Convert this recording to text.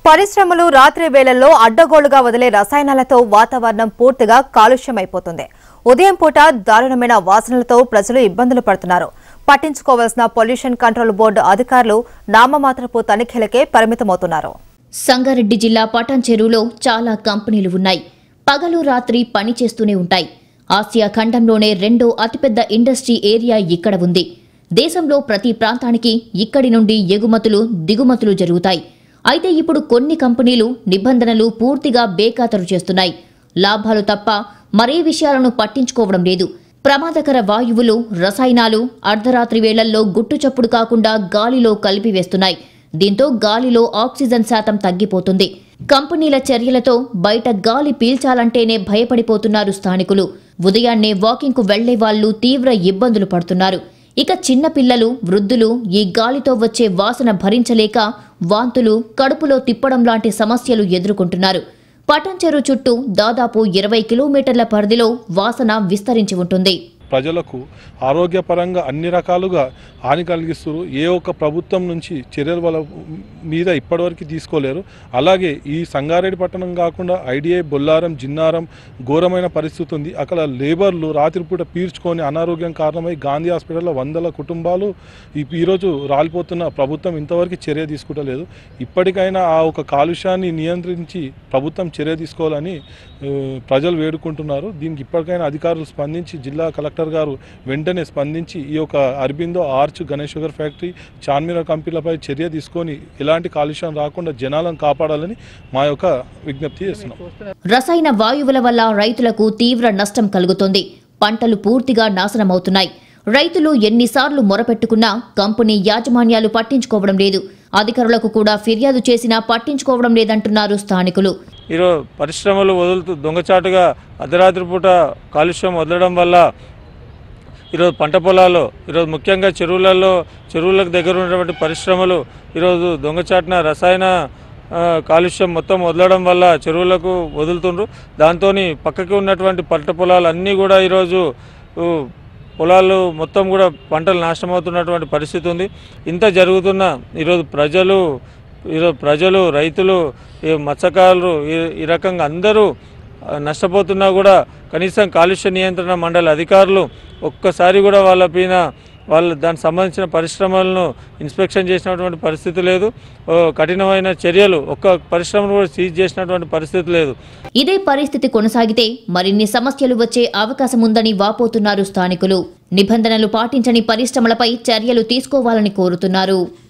పరిశ్రమలు రాత్రి వేళల్లో అడ్డగోలుగా వదిలే రసాయనాలతో వాతావరణం పూర్తిగా కాలుష్యమైపోతుంది ఉదయం పూట దారుణమైన వాసనలతో ప్రజలు ఇబ్బందులు పడుతున్నారు పట్టించుకోవాల్సిన పొల్యూషన్ కంట్రోల్ బోర్డు అధికారులు నామమాత్రపు తనిఖీలకే పరిమితమవుతున్నారు సంగారెడ్డి జిల్లా పటాన్ చెరువులో చాలా కంపెనీలు ఉన్నాయి పగలు రాత్రి పని చేస్తూనే ఉంటాయి ఆసియా ఖండంలోనే రెండో అతిపెద్ద ఇండస్ట్రీ ఏరియా ఇక్కడ ఉంది దేశంలో ప్రతి ప్రాంతానికి ఇక్కడి నుండి ఎగుమతులు దిగుమతులు జరుగుతాయి అయితే ఇప్పుడు కొన్ని కంపెనీలు నిబంధనలు పూర్తిగా బేఖాతరు చేస్తున్నాయి లాభాలు తప్ప మరే విషయాలను పట్టించుకోవడం లేదు ప్రమాదకర వాయువులు రసాయనాలు అర్ధరాత్రి వేళల్లో గుట్టుచప్పుడు కాకుండా గాలిలో కలిపివేస్తున్నాయి దీంతో గాలిలో ఆక్సిజన్ శాతం తగ్గిపోతుంది కంపెనీల చర్యలతో బయట గాలి పీల్చాలంటేనే భయపడిపోతున్నారు స్థానికులు ఉదయాన్నే వాకింగ్కు వెళ్లే వాళ్లు తీవ్ర ఇబ్బందులు పడుతున్నారు ఇక చిన్నపిల్లలు వృద్ధులు ఈ గాలితో వచ్చే వాసన భరించలేక వాంతులు కడుపులో తిప్పడం లాంటి సమస్యలు ఎదుర్కొంటున్నారు పటంచెరు చుట్టూ దాదాపు ఇరవై కిలోమీటర్ల పరిధిలో వాసన విస్తరించి ఉంటుంది ప్రజలకు ఆరోగ్యపరంగా అన్ని రకాలుగా హాని కలిగిస్తారు ఏ ఒక్క ప్రభుత్వం నుంచి చర్యల వాళ్ళ మీద ఇప్పటివరకు తీసుకోలేరు అలాగే ఈ సంగారెడ్డి పట్టణం కాకుండా ఐడిఐ బొల్లారం జిన్నారం ఘోరమైన పరిస్థితి ఉంది అక్కడ లేబర్లు రాత్రిపూట పీల్చుకొని అనారోగ్యం కారణమై గాంధీ హాస్పిటల్లో వందల కుటుంబాలు ఈ- ఈరోజు రాలిపోతున్న ప్రభుత్వం ఇంతవరకు చర్య తీసుకుంటలేదు ఇప్పటికైనా ఆ ఒక కాలుష్యాన్ని నియంత్రించి ప్రభుత్వం చర్య తీసుకోవాలని ఆ, ప్రజలు వేడుకుంటున్నారు దీనికి ఇప్పటికైనా అధికారులు స్పందించి జిల్లా కలెక్టర్ గారు వెంటనే స్పందించి ఈ యొక్క Aurobindo Arch Ganesh sugar factory చార్మిరా కంపెనీలపై చర్య తీసుకొని ఎలాంటి కాలుష్యం రాకుండా జనాలను కాపాడాలని మా యొక్క విజ్ఞప్తి చేస్తున్నాం రసాయన వాయువుల వల్ల రైతులకు తీవ్ర నష్టం కలుగుతోంది పంటలు పూర్తిగా నాశనమవుతున్నాయి రైతులు ఎన్నిసార్లు మొరపెట్టుకున్నా కంపెనీ యాజమాన్యాలు పట్టించుకోవడం లేదు అధికారులకు కూడా ఫిర్యాదు చేసినా పట్టించుకోవడం లేదంటున్నారు స్థానికులు ఈరోజు పరిశ్రమలు వదులుతూ దొంగచాటుగా అర్ధరాత్రి పూట కాలుష్యం వదలడం వల్ల ఈరోజు పంట పొలాల్లో ఈరోజు ముఖ్యంగా చెరువులలో చెరువులకు దగ్గర ఉన్నటువంటి పరిశ్రమలు ఈరోజు దొంగచాటున రసాయన ఆ, కాలుష్యం మొత్తం వదలడం వల్ల చెరువులకు వదులుతుండ్రు దాంతో పక్కకి ఉన్నటువంటి పంట పొలాలు అన్నీ కూడా ఈరోజు ఊ, పొలాలు మొత్తం కూడా పంటలు నాశనం అవుతున్నటువంటి పరిస్థితి ఉంది ఇంత జరుగుతున్న ఈరోజు ప్రజలు ఈరోజు ప్రజలు రైతులు ఈ మత్స్యకారులు ఈ- ఈ రకంగా అందరూ ఆ, నష్టపోతున్నా కూడా కనీసం కాలుష్య నియంత్రణ మండలి అధికారులు ఒక్కసారి కూడా వాళ్ళ పైన వాళ్ళ దానికి సంబంధించిన పరిశ్రమలను ఇన్స్పెక్షన్ చేసినటువంటి పరిస్థితి లేదు ఓ, కఠినమైన చర్యలు ఒక్క పరిశ్రమను కూడా సీజ్ చేసినటువంటి పరిస్థితి లేదు ఇదే పరిస్థితి కొనసాగితే మరిన్ని సమస్యలు వచ్చే అవకాశం ఉందని వాపోతున్నారు స్థానికులు నిబంధనలు పాటించని పరిశ్రమలపై చర్యలు తీసుకోవాలని కోరుతున్నారు